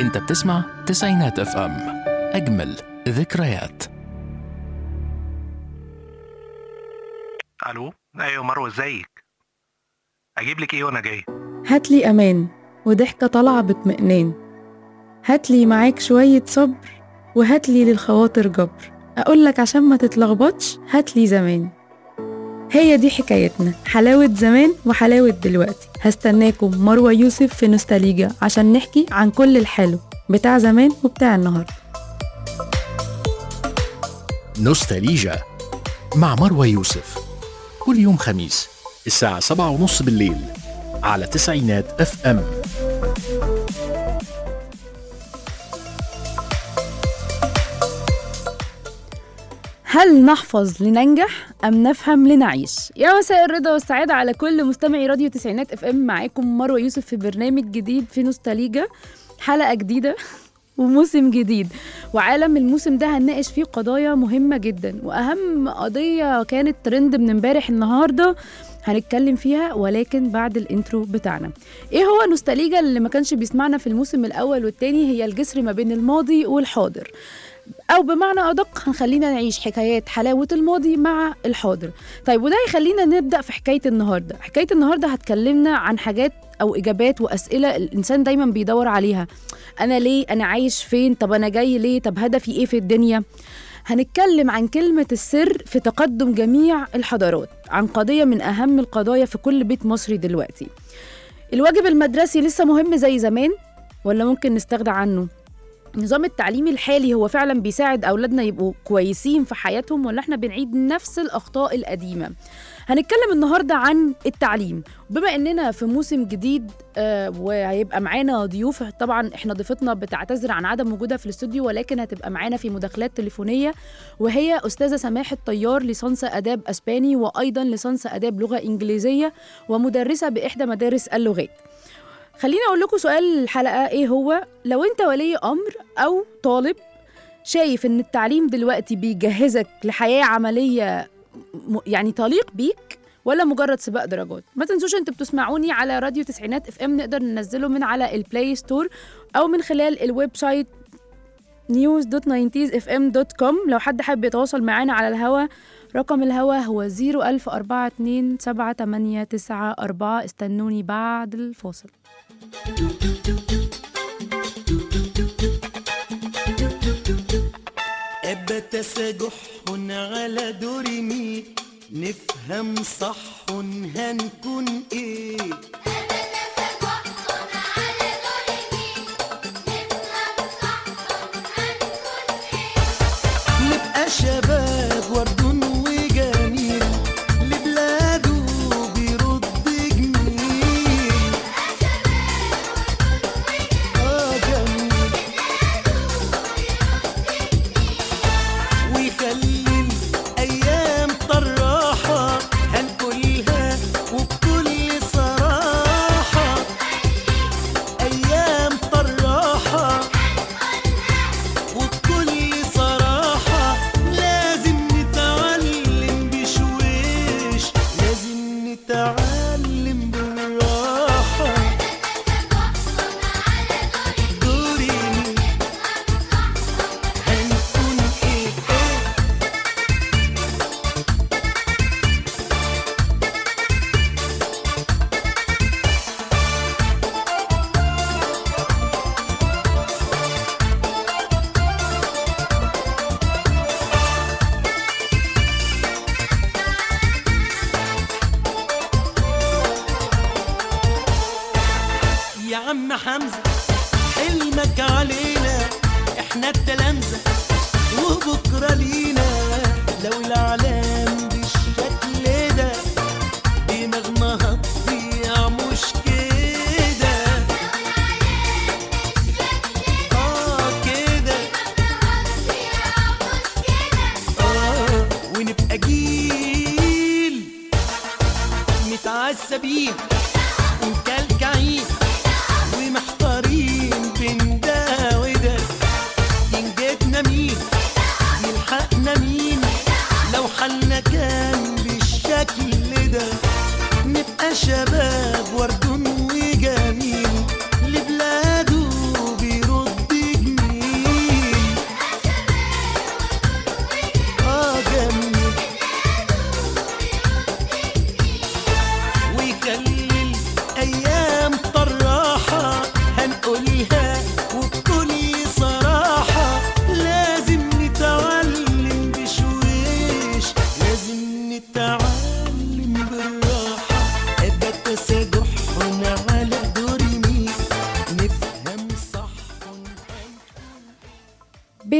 انت بتسمع تسعينات اف ام اجمل ذكريات الو ايوه مروه ازيك اجيب لك ايه وانا جاي هاتلي أمان وضحكة طالعة باطمئنان هاتلي معاك شوية صبر وهاتلي للخواطر جبر أقولك عشان ما تتلخبطش هاتلي زمان هي دي حكايتنا حلاوة زمان وحلاوة دلوقتي هستناكم مروة يوسف في نوستاليجا عشان نحكي عن كل الحلو بتاع زمان وبتاع النهاردة نوستاليجا مع مروى يوسف كل يوم خميس الساعة سبعة ونص بالليل على تسعينات اف ام هل نحفظ لننجح أم نفهم لنعيش؟ يا مساء الرضا والسعادة على كل مستمعي راديو تسعينات اف ام معاكم مروة يوسف في برنامج جديد في نوستاليجا حلقة جديدة وموسم جديد وعالم الموسم ده هنناقش فيه قضايا مهمة جدا وأهم قضية كانت ترند من امبارح النهاردة هنتكلم فيها ولكن بعد الانترو بتاعنا ايه هو نوستاليجا اللي ما كانش بيسمعنا في الموسم الاول والتاني هي الجسر ما بين الماضي والحاضر او بمعنى ادق هنخلينا نعيش حكايات حلاوه الماضي مع الحاضر طيب وده يخلينا نبدا في حكايه النهارده حكايه النهارده هتكلمنا عن حاجات او اجابات واسئله الانسان دايما بيدور عليها انا ليه انا عايش فين طب انا جاي ليه طب هدفي ايه في الدنيا هنتكلم عن كلمة السر في تقدم جميع الحضارات عن قضية من أهم القضايا في كل بيت مصري دلوقتي الواجب المدرسي لسه مهم زي زمان ولا ممكن نستغنى عنه نظام التعليم الحالي هو فعلا بيساعد أولادنا يبقوا كويسين في حياتهم ولا احنا بنعيد نفس الأخطاء القديمة هنتكلم النهاردة عن التعليم بما اننا في موسم جديد آه وهيبقى معانا ضيوف طبعا احنا ضيفتنا بتعتذر عن عدم وجودها في الاستوديو ولكن هتبقى معانا في مداخلات تليفونيه وهي استاذه سماح الطيار ليسانس اداب اسباني وايضا ليسانس اداب لغه انجليزيه ومدرسه باحدى مدارس اللغات خليني اقول لكم سؤال الحلقه ايه هو لو انت ولي امر او طالب شايف ان التعليم دلوقتي بيجهزك لحياه عمليه م- يعني تليق بيك ولا مجرد سباق درجات ما تنسوش انتوا بتسمعوني على راديو تسعينات اف ام نقدر ننزله من على البلاي ستور او من خلال الويب سايت news.90sfm.com لو حد حابب يتواصل معانا على الهوا رقم الهوا هو 010427894 استنوني بعد الفاصل أبت سجح على دور مي نفهم صح هنكون ايه نبقى شباب ورد وجميل لبلاده بيرد جميل اه جميل ويخلي الايام طراحه هنقولها وبكل صراحه ايام طراحه وبكل صراحه لازم نتعلم بشويش لازم نتعلم بالراحه دوري هنكون ايه ايه يا عم حمزة حلمك علينا احنا التلامذة وبكرة لينا لو العالم بالشكل ده دماغنا هتضيع مش كده اه كده اه ونبقى جيل متعذبين ومكلكعين ومحتارين بين ده وده ينجدنا مين يلحقنا مين لو حالنا كان بالشكل ده نبقى شباب ورد وجميل لبلاده بيرد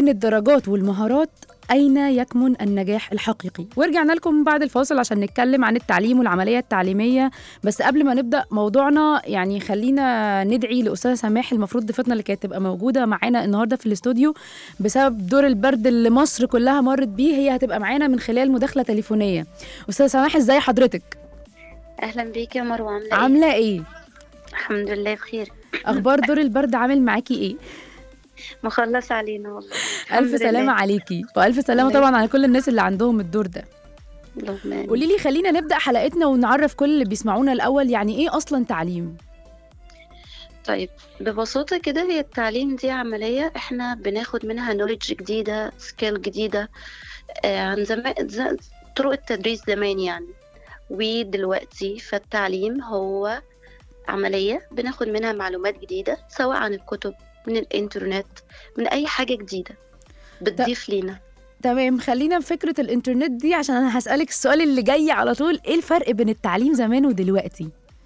بين الدرجات والمهارات أين يكمن النجاح الحقيقي؟ ورجعنا لكم بعد الفاصل عشان نتكلم عن التعليم والعملية التعليمية بس قبل ما نبدأ موضوعنا يعني خلينا ندعي لأستاذة سماح المفروض ضيفتنا اللي كانت تبقى موجودة معانا النهاردة في الاستوديو بسبب دور البرد اللي مصر كلها مرت بيه هي هتبقى معانا من خلال مداخلة تليفونية أستاذة سماح ازاي حضرتك؟ اهلا بيك يا مروه عامله ايه عاملة ايه؟ الحمد لله بخير أخبار دور البرد عامل معاكي ايه؟ مخلص علينا والله الحمد ألف سلامة لله. عليكي وألف سلامة الله طبعا على كل الناس اللي عندهم الدور ده اللهم آمين. قولي لي خلينا نبدأ حلقتنا ونعرف كل اللي بيسمعونا الأول يعني إيه أصلا تعليم؟ طيب ببساطه كده هي التعليم دي عمليه احنا بناخد منها نوليدج جديده سكيل جديده آه، عن زمان ز- طرق التدريس زمان يعني ودلوقتي فالتعليم هو عمليه بناخد منها معلومات جديده سواء عن الكتب من الانترنت من اي حاجه جديده بتضيف لينا تمام خلينا في فكرة الإنترنت دي عشان أنا هسألك السؤال اللي جاي على طول إيه الفرق بين التعليم زمان ودلوقتي؟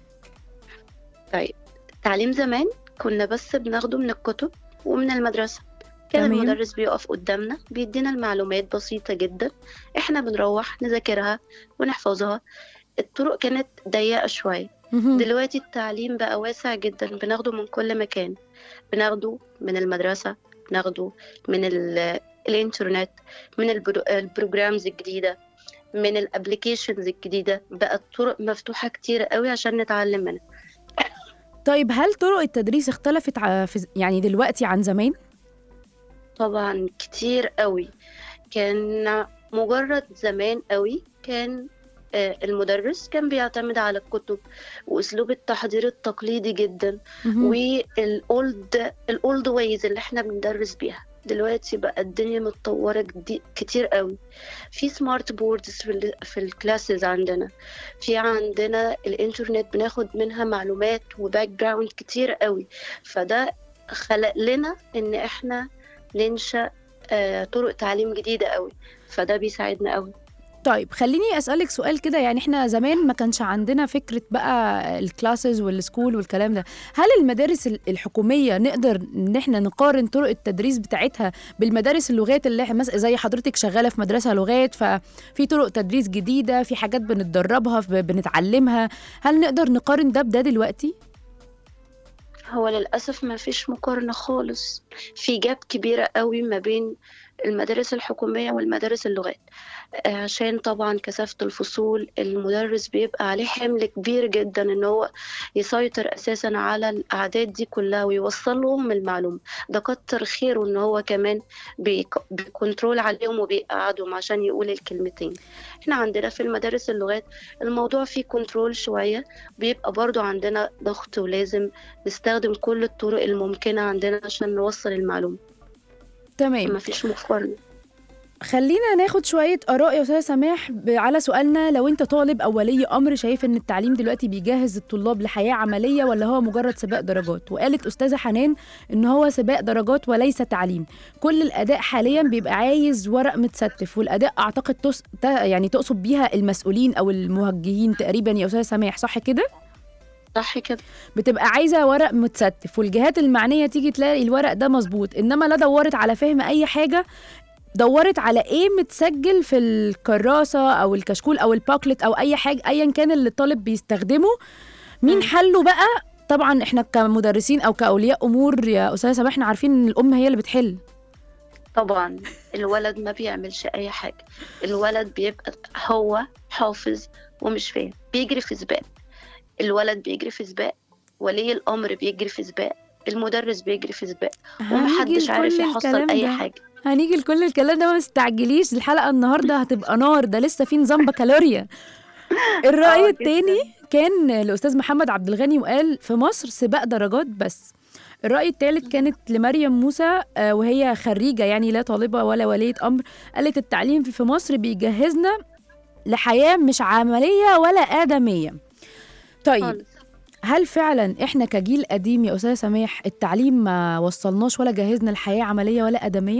طيب التعليم زمان كنا بس بناخده من الكتب ومن المدرسة كان تمام. المدرس بيقف قدامنا بيدينا المعلومات بسيطة جدا احنا بنروح نذاكرها ونحفظها الطرق كانت ضيقة شوية مهم. دلوقتي التعليم بقى واسع جدا بناخده من كل مكان بناخده من المدرسة بناخده من ال- الانترنت من البرو- البروجرامز الجديدة من الابليكيشنز الجديدة بقى الطرق مفتوحة كتير قوي عشان نتعلم منها طيب هل طرق التدريس اختلفت ع- في ز- يعني دلوقتي عن زمان؟ طبعا كتير قوي كان مجرد زمان قوي كان آه، المدرس كان بيعتمد على الكتب واسلوب التحضير التقليدي جدا مهم. والاولد الاولد ويز اللي احنا بندرس بيها دلوقتي بقى الدنيا متطوره جدي- كتير قوي في سمارت بوردز في ال في الكلاسز عندنا في عندنا الانترنت بناخد منها معلومات وباك جراوند كتير قوي فده خلق لنا ان احنا ننشا آه، طرق تعليم جديده قوي فده بيساعدنا قوي طيب خليني أسألك سؤال كده يعني إحنا زمان ما كانش عندنا فكرة بقى الكلاسز والسكول والكلام ده هل المدارس ال- الحكومية نقدر إن إحنا نقارن طرق التدريس بتاعتها بالمدارس اللغات اللي إحنا مثلا زي حضرتك شغالة في مدرسة لغات ففي طرق تدريس جديدة في حاجات بنتدربها في- بنتعلمها هل نقدر نقارن ده بده دلوقتي؟ هو للأسف ما فيش مقارنة خالص في جاب كبيرة قوي ما بين المدارس الحكومية والمدارس اللغات آه، عشان طبعا كثافة الفصول المدرس بيبقى عليه حمل كبير جدا ان هو يسيطر اساسا على الاعداد دي كلها ويوصل لهم المعلومة ده كتر خيره ان هو كمان بيك- بيكنترول عليهم وبيقعدهم عشان يقول الكلمتين احنا عندنا في المدارس اللغات الموضوع فيه كنترول شوية بيبقى برضو عندنا ضغط ولازم نستخدم كل الطرق الممكنة عندنا عشان نوصل المعلومة تمام مفيش مقارنة خلينا ناخد شوية آراء يا أستاذة سماح ب- على سؤالنا لو أنت طالب أو ولي أمر شايف إن التعليم دلوقتي بيجهز الطلاب لحياة عملية ولا هو مجرد سباق درجات وقالت أستاذة حنان إن هو سباق درجات وليس تعليم كل الأداء حاليا بيبقى عايز ورق متستف والأداء أعتقد تس... ت... يعني تقصد بيها المسؤولين أو الموجهين تقريبا يا أستاذة سماح صح كده؟ صح كده بتبقى عايزه ورق متستف والجهات المعنيه تيجي تلاقي الورق ده مظبوط انما لا دورت على فهم اي حاجه دورت على ايه متسجل في الكراسه او الكشكول او الباكلت او اي حاجه ايا كان اللي الطالب بيستخدمه مين مم. حله بقى طبعا احنا كمدرسين او كاولياء امور يا استاذه سماح احنا عارفين ان الام هي اللي بتحل طبعا الولد ما بيعملش اي حاجة الولد بيبقى هو حافظ ومش فاهم بيجري في سباق الولد بيجري في سباق ولي الامر بيجري في سباق المدرس بيجري في سباق ومحدش هنيجي عارف لكل يحصل الكلام اي ده. حاجة هنيجي لكل الكلام ده ما تستعجليش الحلقه النهارده هتبقى نار ده لسه في نظام بكالوريا الراي آه، التاني كان الاستاذ محمد عبد الغني وقال في مصر سباق درجات بس الرأي الثالث كانت لمريم موسى آه، وهي خريجة يعني لا طالبة ولا ولية أمر قالت التعليم في مصر بيجهزنا لحياة مش عملية ولا آدمية طيب خالص هل فعلا احنا كجيل قديم يا أستاذة سماح التعليم ما وصلناش ولا جهزنا لحياة عملية ولا آدمية؟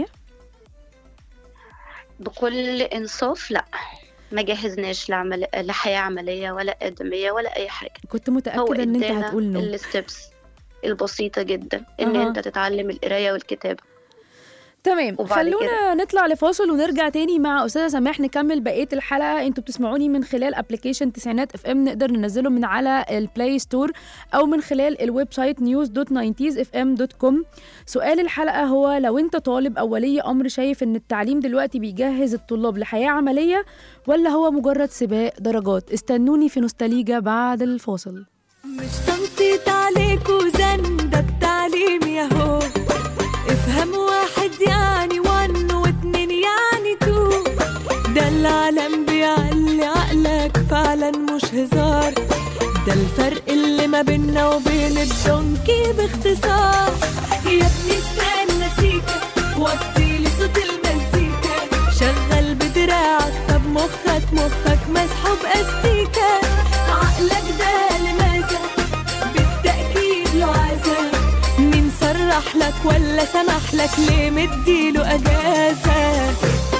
بكل انصاف لا ما جهزناش لعمل... لحياة عملية ولا آدمية ولا أي حاجة كنت هو متأكدة إن أنت ادانا هتقول نو الستبس البسيطة جدا إن أها. أنت تتعلم القراية والكتابة تمام وبعد خلونا نطلع لفاصل ونرجع تاني مع استاذه سماح نكمل بقيه الحلقه انتوا بتسمعوني من خلال ابلكيشن تسعينات اف ام نقدر ننزله من على البلاي ستور او من خلال الويب سايت نيوز دوت اف ام دوت كوم سؤال الحلقه هو لو انت طالب او ولي امر شايف ان التعليم دلوقتي بيجهز الطلاب لحياه عمليه ولا هو مجرد سباق درجات استنوني في نوستاليجا بعد الفاصل مش تنطيط عليك وزن ده التعليم ياهو افهم واحد يعني وان واتنين يعني تو ده العالم بيعلي عقلك فعلا مش هزار ده الفرق اللي ما بيننا وبين الدونكي باختصار يا ابني استنى سيكا وطي لي صوت المزيكا شغل بدراعك طب مخك مخك مسحوب استيكا عقلك ده لماذا بالتأكيد له عذاب مين صرح لك ولا سمح لك ليه مديله أجازة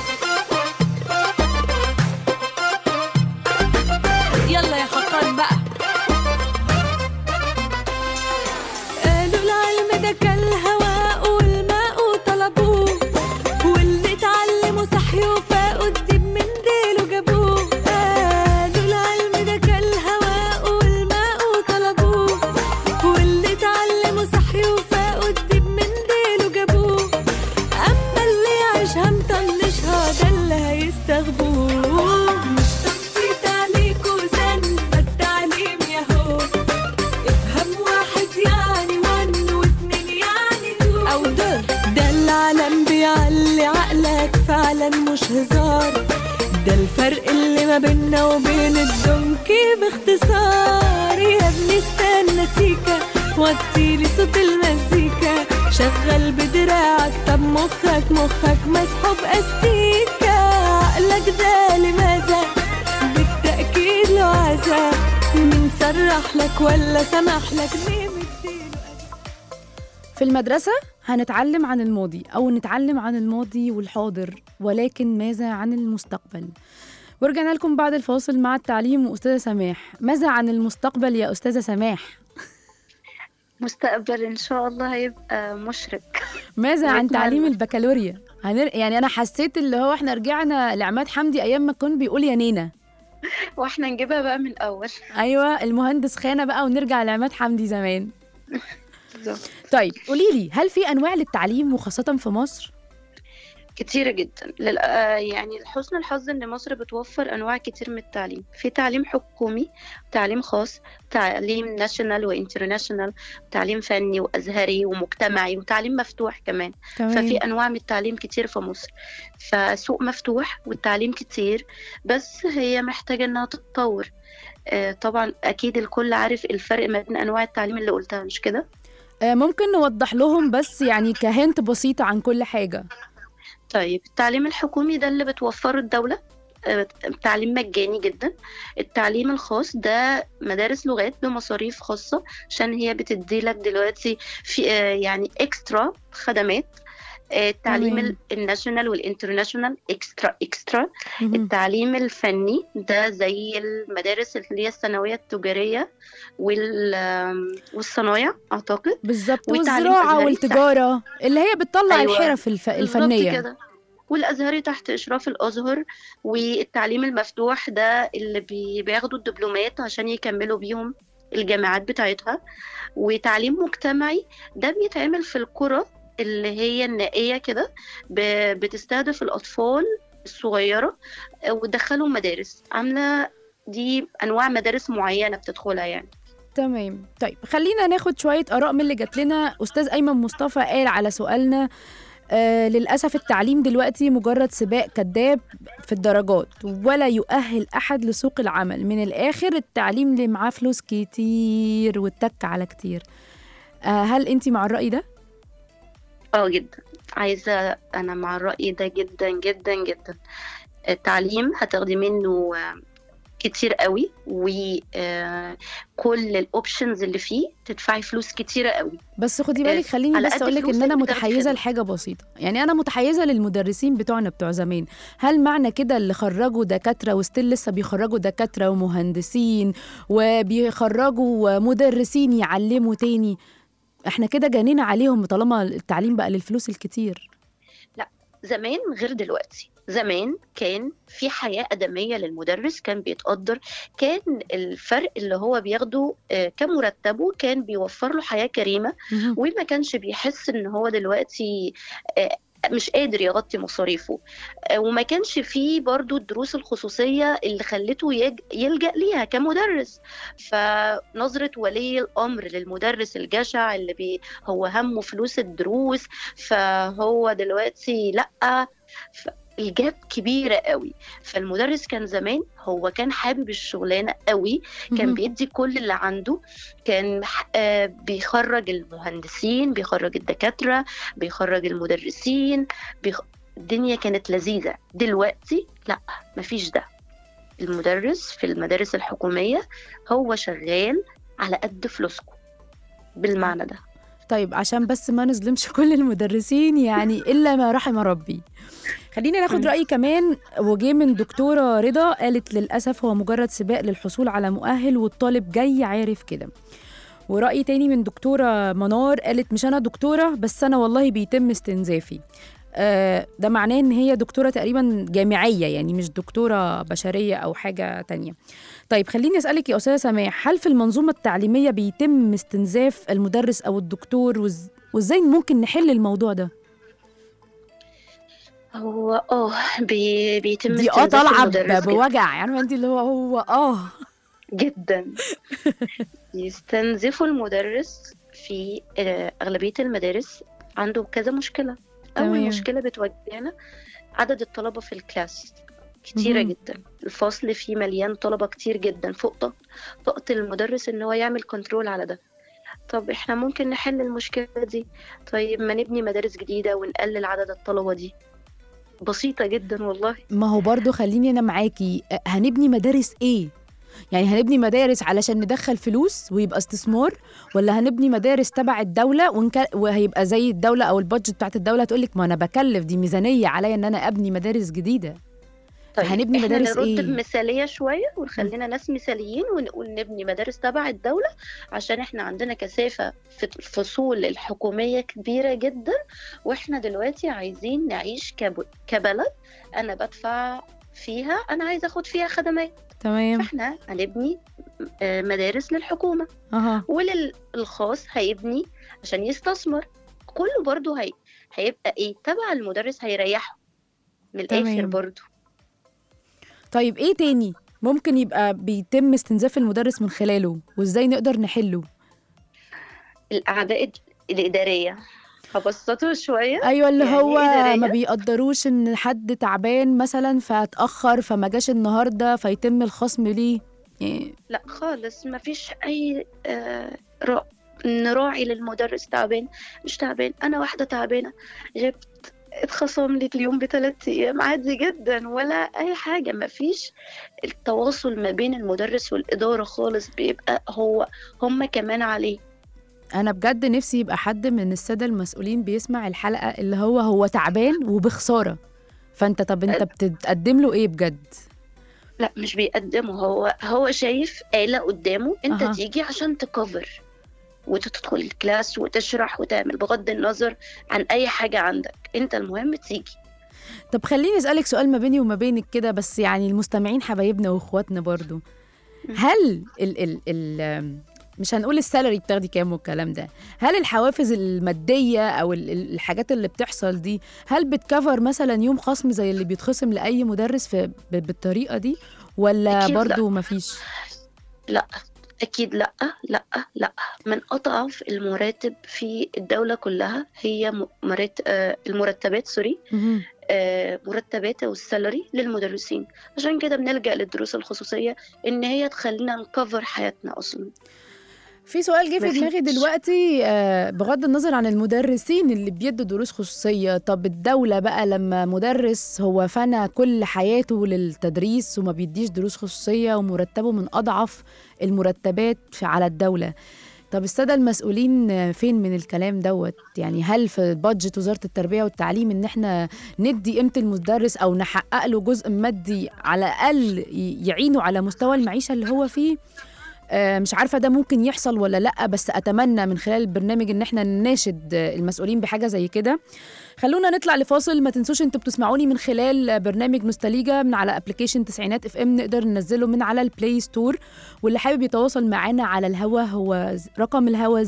يلا يا خطان بقى قالوا العلم ده كالهواء والماء طلبوه واللي اتعلموا صحيوا فاقوا الدب من ديله جابوه قالوا العلم ده كالهواء والماء طلبوه واللي اتعلموا صحيوا فاقوا الدب من ديله جابوه اما اللي يعيشها مطنشها ده اللي هيستغبوه مش تنطيط عليك وزن ده التعليم ياهو افهم واحد يعني وان واتنين يعني تو او ده ده العالم بيعلي عقلك فعلا مش هزار ده الفرق اللي ما بيننا وبين الدونكي باختصار يا ابني استنى سيكا وطيلي صوت المزيكا شغل بدراعك طب مخك مخك مسحوب استيكا عقلك ده لماذا بالتأكيد له عذاب مين صرح لك ولا سمح لك ليه مديله في المدرسة هنتعلم عن الماضي أو نتعلم عن الماضي والحاضر ولكن ماذا عن المستقبل؟ ورجعنا لكم بعد الفاصل مع التعليم وأستاذة سماح ماذا عن المستقبل يا أستاذة سماح؟ مستقبل ان شاء الله هيبقى مشرق ماذا عن بيتنا تعليم الم- البكالوريا؟ هنر... يعني أنا حسيت اللي هو إحنا رجعنا لعماد حمدي أيام ما كان بيقول يا نينا واحنا نجيبها بقى من الاول أيوة المهندس خانة بقى ونرجع لعماد حمدي زمان بالظبط. طيب قولي لي هل في أنواع للتعليم وخاصة في مصر؟ كتيرة جدا لل... آه، يعني لحسن الحظ ان مصر بتوفر انواع كتير من التعليم في تعليم حكومي تعليم خاص تعليم ناشونال وانترناشونال تعليم فني وازهري ومجتمعي وتعليم مفتوح كمان ففي انواع من التعليم كتير في مصر فسوق مفتوح والتعليم كتير بس هي محتاجة انها تتطور آه، طبعا اكيد الكل عارف الفرق ما بين انواع التعليم اللي قلتها مش كده آه، ممكن نوضح لهم بس يعني كهنت بسيطة عن كل حاجة طيب التعليم الحكومي ده اللي بتوفره الدولة آه، تعليم مجاني جدا التعليم الخاص ده مدارس لغات بمصاريف خاصة عشان هي بتدي لك دلوقتي في آه، يعني اكسترا خدمات آه، التعليم تمام. ال- الناشونال والانترناشونال اكسترا اكسترا مهم. التعليم الفني ده زي المدارس اللي هي الثانوية التجارية وال- آم، والصنايع أعتقد بالظبط والتعليم والزراعة الأزهري والتجارة اللي هي بتطلع أيوة. الحرف الف... بالظبط الفنية كده والازهري تحت اشراف الازهر والتعليم المفتوح ده اللي بي- بياخدوا الدبلومات عشان يكملوا بيهم الجامعات بتاعتها وتعليم مجتمعي ده بيتعمل في القرى اللي هي النائية كده ب- بتستهدف الأطفال الصغيرة وتدخلهم مدارس عاملة دي أنواع مدارس معينة بتدخلها يعني تمام طيب خلينا ناخد شوية آراء من اللي جات لنا أستاذ أيمن مصطفى قال على سؤالنا آه للأسف التعليم دلوقتي مجرد سباق كذاب في الدرجات ولا يؤهل أحد لسوق العمل من الآخر التعليم اللي معاه فلوس كتير والتك على كتير آه هل أنت مع الرأي ده؟ اه جدا عايزة أنا مع الرأي ده جدا جدا جدا التعليم هتاخدي منه آه، كتير قوي وكل الاوبشنز اللي فيه تدفعي فلوس كتيرة قوي بس خدي آه، بالك خليني على بس قد اقول لك ان فلوسك انا بتاخدي متحيزه خدمة. لحاجه بسيطه يعني انا متحيزه للمدرسين بتوعنا بتوع زمان هل معنى كده اللي خرجوا دكاتره وستيل لسه بيخرجوا دكاتره ومهندسين وبيخرجوا مدرسين يعلموا تاني احنا كده جانينا عليهم طالما التعليم بقى للفلوس الكتير لا زمان غير دلوقتي زمان كان في حياة أدمية للمدرس كان بيتقدر كان الفرق اللي هو بياخده آه، كمرتبه كان بيوفر له حياة كريمة مهم. وما كانش بيحس ان هو دلوقتي آه، مش قادر يغطي مصاريفه آه، وما كانش فيه برضو الدروس الخصوصية اللي خلته يج- يلجأ ليها كمدرس فنظرة ولي الأمر للمدرس الجشع اللي بي هو همه فلوس الدروس فهو دلوقتي لأ ف- الجاب كبيرة قوي فالمدرس كان زمان هو كان حابب الشغلانة قوي كان مهم. بيدي كل اللي عنده كان ح- آه، بيخرج المهندسين بيخرج الدكاترة بيخرج المدرسين بيخ... الدنيا كانت لذيذة دلوقتي لا مفيش ده المدرس في المدارس الحكومية هو شغال على قد فلوسكم بالمعنى ده طيب عشان بس ما نظلمش كل المدرسين يعني الا ما رحم ربي خلينا ناخد مم. راي كمان وجه من دكتوره رضا قالت للاسف هو مجرد سباق للحصول على مؤهل والطالب جاي عارف كده ورأي تاني من دكتورة منار قالت مش أنا دكتورة بس أنا والله بيتم استنزافي آه ده معناه إن هي دكتورة تقريبا جامعية يعني مش دكتورة بشرية أو حاجة تانية طيب خليني أسألك يا أستاذة سماح هل في المنظومة التعليمية بيتم استنزاف المدرس أو الدكتور وإز- وإزاي ممكن نحل الموضوع ده؟ هو اه بي... بيتم دي اه استنزاف طالعة ب- المدرس جدا. بوجع يعني انت اللي هو هو اه جدا يستنزفوا المدرس في آه، أغلبية المدارس عنده كذا مشكلة أول تمام. مشكلة بتواجهنا عدد الطلبة في الكلاس كتيرة مهم. جدا الفصل فيه مليان طلبة كتير جدا فوق طاقة طاقة المدرس إن هو يعمل كنترول على ده طب احنا ممكن نحل المشكلة دي طيب ما نبني مدارس جديدة ونقلل عدد الطلبة دي بسيطة جدا والله ما هو برضو خليني انا معاكي أه، هنبني مدارس ايه يعني هنبني مدارس علشان ندخل فلوس ويبقى استثمار ولا هنبني مدارس تبع الدولة ونك... وهيبقى زي الدولة او البادجت بتاعت الدولة تقول لك ما انا بكلف دي ميزانية عليا ان انا ابني مدارس جديده هنبني احنا مدارس نرد إيه؟ بمثالية شوية ونخلينا ناس مثاليين ونقول نبني مدارس تبع الدولة عشان احنا عندنا كثافة في الفصول الحكومية كبيرة جدا واحنا دلوقتي عايزين نعيش كب... كبلد انا بدفع فيها انا عايزة اخد فيها خدمات تمام فاحنا هنبني آه، مدارس للحكومة اها وللخاص هيبني عشان يستثمر كله برضو هي... هيبقى ايه تبع المدرس هيريحه من الاخر تمام. برضو طيب ايه تاني ممكن يبقى بيتم استنزاف المدرس من خلاله وازاي نقدر نحله الأعباء الد- الإدارية هبسطه شوية ايوه اللي يعني هو إدارية؟ ما بيقدروش ان حد تعبان مثلا فاتاخر فما جاش النهارده فيتم الخصم ليه يعني لا خالص ما فيش أي آه، را- نراعي للمدرس تعبان مش تعبان أنا واحدة تعبانة جبت اتخصم لي اليوم بثلاث أيام عادي جدا ولا أي حاجة ما فيش التواصل ما بين المدرس والإدارة خالص بيبقى هو هم كمان عليه انا بجد نفسي يبقى حد من الساده المسؤولين بيسمع الحلقه اللي هو هو تعبان وبخساره فانت طب انت بتقدم له ايه بجد لا مش بيقدمه هو هو شايف آلة قدامه انت أها. تيجي عشان تكفر وتدخل الكلاس وتشرح وتعمل بغض النظر عن اي حاجة عندك انت المهم تيجي طب خليني اسالك سؤال ما بيني وما بينك كده بس يعني المستمعين حبايبنا واخواتنا برضو مم. هل ال ال ال مش هنقول السالري بتاخدي كام والكلام ده هل الحوافز الماديه او ال- ال- الحاجات اللي بتحصل دي هل بتكفر مثلا يوم خصم زي اللي بيتخصم لاي مدرس في ب- بالطريقه دي ولا أكيد لا. برضو مفيش لا اكيد لا لا لا من اضعف المراتب في الدولة كلها هي م- مرات آه، المرتبات سوري مهم. آه، مرتبات او السالري للمدرسين عشان كده بنلجأ للدروس الخصوصية ان هي تخلينا نكفر حياتنا اصلا في سؤال جه في مفيش. دماغي دلوقتي آه، بغض النظر عن المدرسين اللي بيدوا دروس خصوصية طب الدولة بقى لما مدرس هو فنى كل حياته للتدريس وما بيديش دروس خصوصية ومرتبه من أضعف المرتبات في على الدولة طب السادة المسؤولين آه، فين من الكلام دوت يعني هل في بادجت وزارة التربية والتعليم إن احنا ندي قيمة المدرس أو نحقق له جزء مادي على الأقل ي- يعينه على مستوى المعيشة اللي هو فيه آه، مش عارفه ده ممكن يحصل ولا لا بس اتمنى من خلال البرنامج ان احنا نناشد آه، المسؤولين بحاجه زي كده خلونا نطلع لفاصل ما تنسوش انتوا بتسمعوني من خلال برنامج نوستاليجا من على ابلكيشن تسعينات اف ام نقدر ننزله من على البلاي ستور واللي حابب يتواصل معانا على الهوا هو ز- رقم الهوا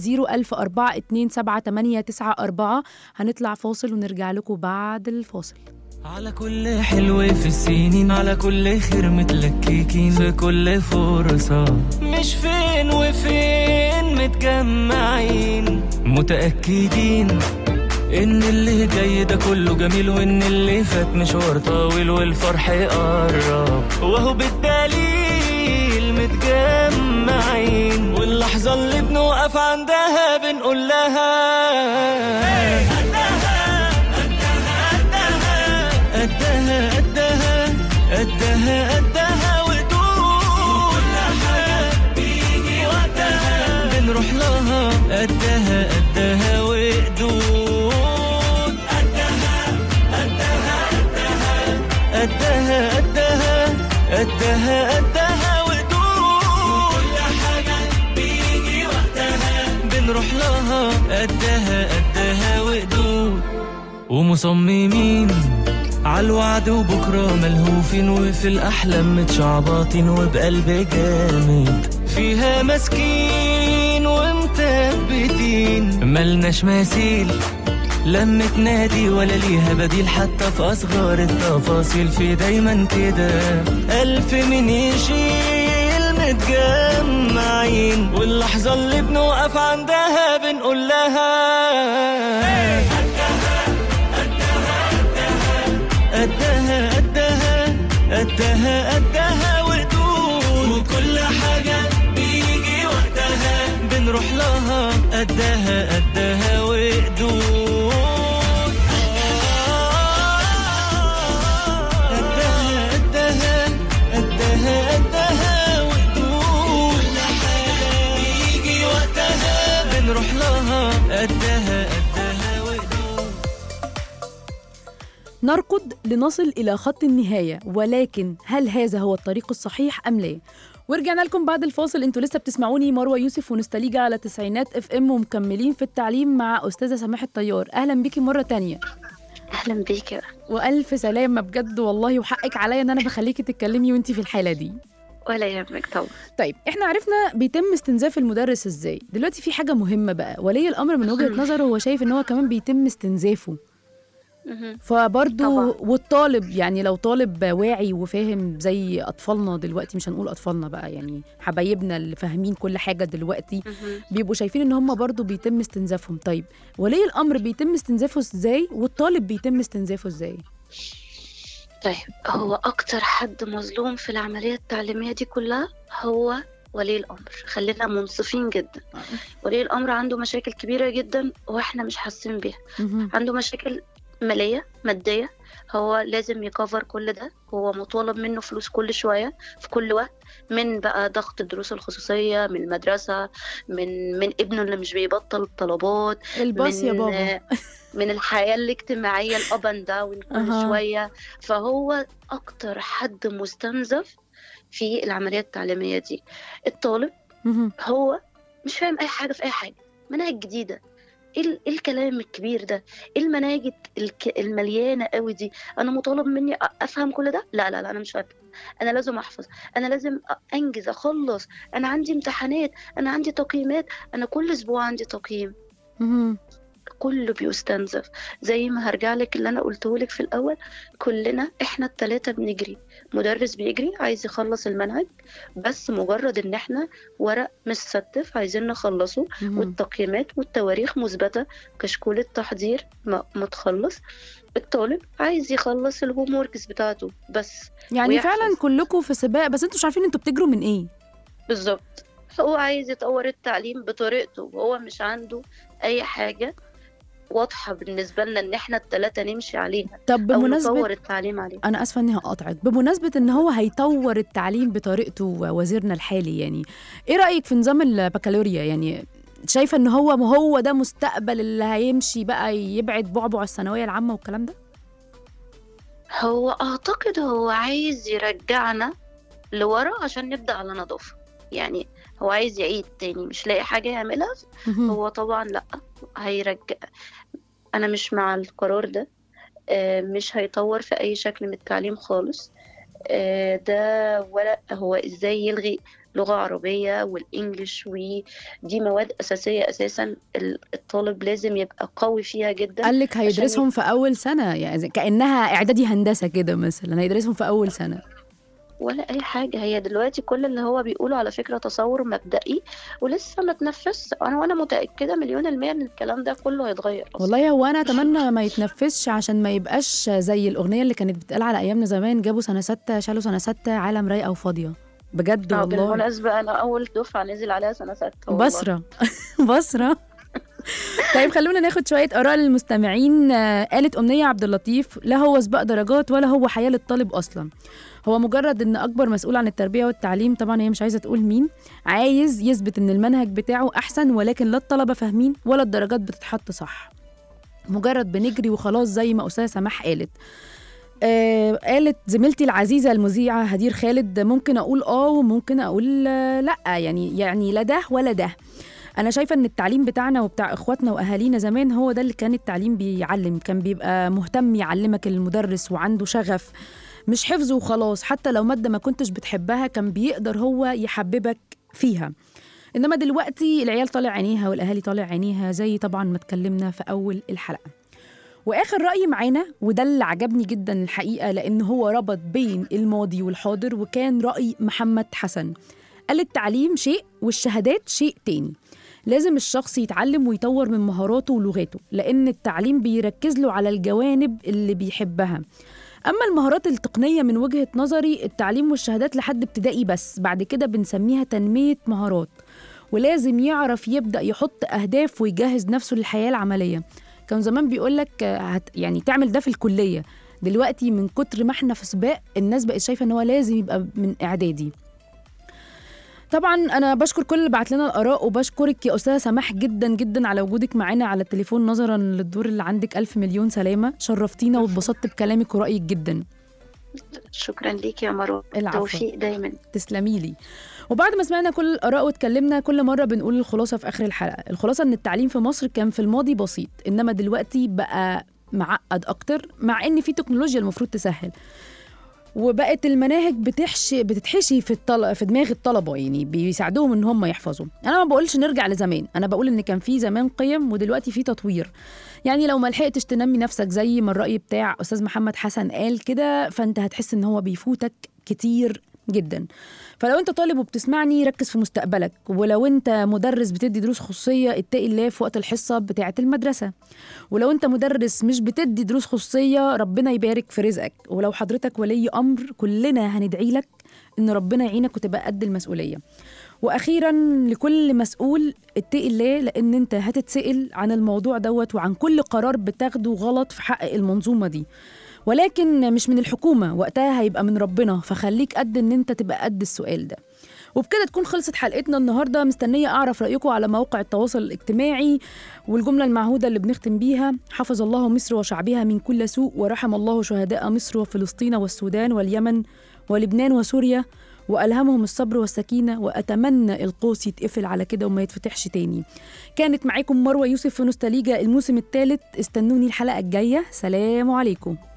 010427894 هنطلع فاصل ونرجع لكم بعد الفاصل على كل حلو في السنين على كل خير متلككين في كل فرصة مش فين وفين متجمعين متأكدين إن اللي جاي ده كله جميل وإن اللي فات مشوار طويل والفرح قرب وهو بالدليل متجمعين واللحظة اللي بنوقف عندها بنقول لها قدها قدها قدها قدها وقدود كل حاجة بيجي وقتها بنروح لها قدها قدها وقدود قدها قدها قدها قدها قدها قدها وقدود كل حاجة بيجي وقتها بنروح لها قدها قدها وقدود ومصممين عالوعد وبكرة ملهوفين وفي الأحلام متشعبطين وبقلب جامد فيها ماسكين ومثبتين ملناش مثيل لما تنادي ولا ليها بديل حتى في أصغر التفاصيل في دايما كده ألف من يشيل متجمعين واللحظة اللي بنوقف عندها بنقول لها قدها قدها قدها قدها وقدود وكل حاجة بيجي وقتها بنروح لها قدها قدها وقدود قدها قدها قدها قدها وقدود كل حاجة بيجي وقتها بنروح لها قدها قدها وقدود نركض لنصل إلى خط النهاية ولكن هل هذا هو الطريق الصحيح أم لا؟ ورجعنا لكم بعد الفاصل انتوا لسه بتسمعوني مروه يوسف ونستليجا على تسعينات اف ام ومكملين في التعليم مع استاذه سماح الطيار اهلا بيكي مره تانية اهلا بيك والف سلامه بجد والله وحقك عليا ان انا بخليكي تتكلمي وانتي في الحاله دي ولا يهمك طبعا طيب احنا عرفنا بيتم استنزاف المدرس ازاي دلوقتي في حاجه مهمه بقى ولي الامر من وجهه نظره هو شايف ان هو كمان بيتم استنزافه مهم. فبرضو طبعاً. والطالب يعني لو طالب واعي وفاهم زي اطفالنا دلوقتي مش هنقول اطفالنا بقى يعني حبايبنا اللي فاهمين كل حاجه دلوقتي مهم. بيبقوا شايفين ان هم برضو بيتم استنزافهم طيب ولي الامر بيتم استنزافه ازاي والطالب بيتم استنزافه ازاي طيب هو اكتر حد مظلوم في العمليه التعليميه دي كلها هو ولي الامر خلينا منصفين جدا ولي الامر عنده مشاكل كبيره جدا واحنا مش حاسين بيها مهم. عنده مشاكل ماليه ماديه هو لازم يكفر كل ده هو مطالب منه فلوس كل شويه في كل وقت من بقى ضغط الدروس الخصوصيه من المدرسه من من ابنه اللي مش بيبطل طلبات الباص يا من- بابا من الحياة الاجتماعية الأب أند داون كل أها. شوية فهو أكتر حد مستنزف في العملية التعليمية دي الطالب مهم. هو مش فاهم أي حاجة في أي حاجة مناهج جديدة ايه ال- إيه الكلام الكبير ده ايه المناهج الك- المليانه قوي دي انا مطالب مني أ- افهم كل ده لا لا لا انا مش فاهم انا لازم احفظ انا لازم أ- انجز اخلص انا عندي امتحانات انا عندي تقييمات انا كل اسبوع عندي تقييم مهم. كله بيستنزف زي ما هرجع لك اللي انا قلته لك في الاول كلنا احنا التلاتة بنجري مدرس بيجري عايز يخلص المنهج بس مجرد ان احنا ورق مستف عايزين نخلصه مهم. والتقييمات والتواريخ مثبتة كشكول التحضير م- متخلص الطالب عايز يخلص الهوم وركس بتاعته بس يعني ويحفظ. فعلا كلكم في سباق بس انتوا مش عارفين انتوا بتجروا من ايه بالظبط هو عايز يطور التعليم بطريقته وهو مش عنده اي حاجة واضحة بالنسبة لنا ان احنا التلاتة نمشي عليها طب او بمناسبه نطور التعليم عليها انا اسفه اني هقاطعك بمناسبه ان هو هيطور التعليم بطريقته وزيرنا الحالي يعني ايه رايك في نظام البكالوريا يعني شايفه ان هو هو ده مستقبل اللي هيمشي بقى يبعد بعبع الثانويه العامه والكلام ده هو اعتقد هو عايز يرجعنا لورا عشان نبدأ على نظافة يعني هو عايز يعيد تاني مش لاقي حاجة يعملها مهم. هو طبعا لا هيرجع انا مش مع القرار ده آه، مش هيطور في اي شكل من التعليم خالص آه، ده ولا هو ازاي يلغي لغة عربية والانجليش ودي مواد اساسية اساسا ال- الطالب لازم يبقى قوي فيها جدا قال لك هيدرسهم في اول سنه يعني زي- كانها اعدادي هندسه كده مثلا هيدرسهم في اول سنه ولا اي حاجة هي دلوقتي كل اللي هو بيقوله على فكرة تصور مبدئي ولسه ما تنفذش انا وانا متأكدة مليون المية ان الكلام ده كله هيتغير أصلاً. والله هو انا اتمنى ما يتنفذش عشان ما يبقاش زي الاغنيه اللي كانت بتتقال على ايامنا زمان جابوا سنه سته شالوا سنه سته عالم رايقه وفاضيه بجد آه، والله بالمناسبة انا اول دفعة نزل عليها سنة ستة والله. بصرة بصرة طيب خلونا ناخد شوية آراء للمستمعين آه، قالت أمنية عبد اللطيف لا هو سباق درجات ولا هو حياة للطالب أصلا هو مجرد ان اكبر مسؤول عن التربيه والتعليم طبعا هي مش عايزه تقول مين عايز يثبت ان المنهج بتاعه احسن ولكن لا الطلبه فاهمين ولا الدرجات بتتحط صح مجرد بنجري وخلاص زي ما استاذه سماح قالت آه قالت زميلتي العزيزه المذيعه هدير خالد ممكن اقول اه وممكن اقول آه لا يعني يعني لا ده ولا ده انا شايفه ان التعليم بتاعنا وبتاع اخواتنا واهالينا زمان هو ده اللي كان التعليم بيعلم كان بيبقى مهتم يعلمك المدرس وعنده شغف مش حفظ وخلاص حتى لو ماده ما كنتش بتحبها كان بيقدر هو يحببك فيها انما دلوقتي العيال طالع عينيها والاهالي طالع عينيها زي طبعا ما اتكلمنا في اول الحلقه واخر راي معانا وده اللي عجبني جدا الحقيقه لان هو ربط بين الماضي والحاضر وكان راي محمد حسن قال التعليم شيء والشهادات شيء تاني لازم الشخص يتعلم ويطور من مهاراته ولغاته لان التعليم بيركز له على الجوانب اللي بيحبها اما المهارات التقنيه من وجهه نظري التعليم والشهادات لحد ابتدائي بس بعد كده بنسميها تنميه مهارات ولازم يعرف يبدا يحط اهداف ويجهز نفسه للحياه العمليه كان زمان بيقول لك هت يعني تعمل ده في الكليه دلوقتي من كتر ما احنا في سباق الناس بقت شايفه ان هو لازم يبقى من اعدادي طبعا انا بشكر كل اللي بعت لنا الاراء وبشكرك يا استاذه سماح جدا جدا على وجودك معانا على التليفون نظرا للدور اللي عندك الف مليون سلامه شرفتينا واتبسطت بكلامك ورايك جدا شكرا ليك يا مروه العفو. توفيق دايما تسلمي لي وبعد ما سمعنا كل الاراء واتكلمنا كل مره بنقول الخلاصه في اخر الحلقه الخلاصه ان التعليم في مصر كان في الماضي بسيط انما دلوقتي بقى معقد اكتر مع ان في تكنولوجيا المفروض تسهل وبقت المناهج بتحشي بتتحشي في الطل... في دماغ الطلبه يعني بيساعدوهم ان هم يحفظوا انا ما بقولش نرجع لزمان انا بقول ان كان في زمان قيم ودلوقتي في تطوير يعني لو ما لحقتش تنمي نفسك زي ما الراي بتاع استاذ محمد حسن قال كده فانت هتحس ان هو بيفوتك كتير جدا فلو انت طالب وبتسمعني ركز في مستقبلك ولو انت مدرس بتدي دروس خصوصيه اتقي الله في وقت الحصه بتاعه المدرسه ولو انت مدرس مش بتدي دروس خصوصيه ربنا يبارك في رزقك ولو حضرتك ولي امر كلنا هندعي لك ان ربنا يعينك وتبقى قد المسؤوليه واخيرا لكل مسؤول اتقي الله لان انت هتتسال عن الموضوع دوت وعن كل قرار بتاخده غلط في حق المنظومه دي ولكن مش من الحكومه وقتها هيبقى من ربنا فخليك قد ان انت تبقى قد السؤال ده وبكده تكون خلصت حلقتنا النهارده مستنيه اعرف رايكم على مواقع التواصل الاجتماعي والجمله المعهوده اللي بنختم بيها حفظ الله مصر وشعبها من كل سوء ورحم الله شهداء مصر وفلسطين والسودان واليمن ولبنان وسوريا والهمهم الصبر والسكينه واتمنى القوس يتقفل على كده وما يتفتحش تاني كانت معاكم مروه يوسف في نوستاليجا الموسم الثالث استنوني الحلقه الجايه سلام عليكم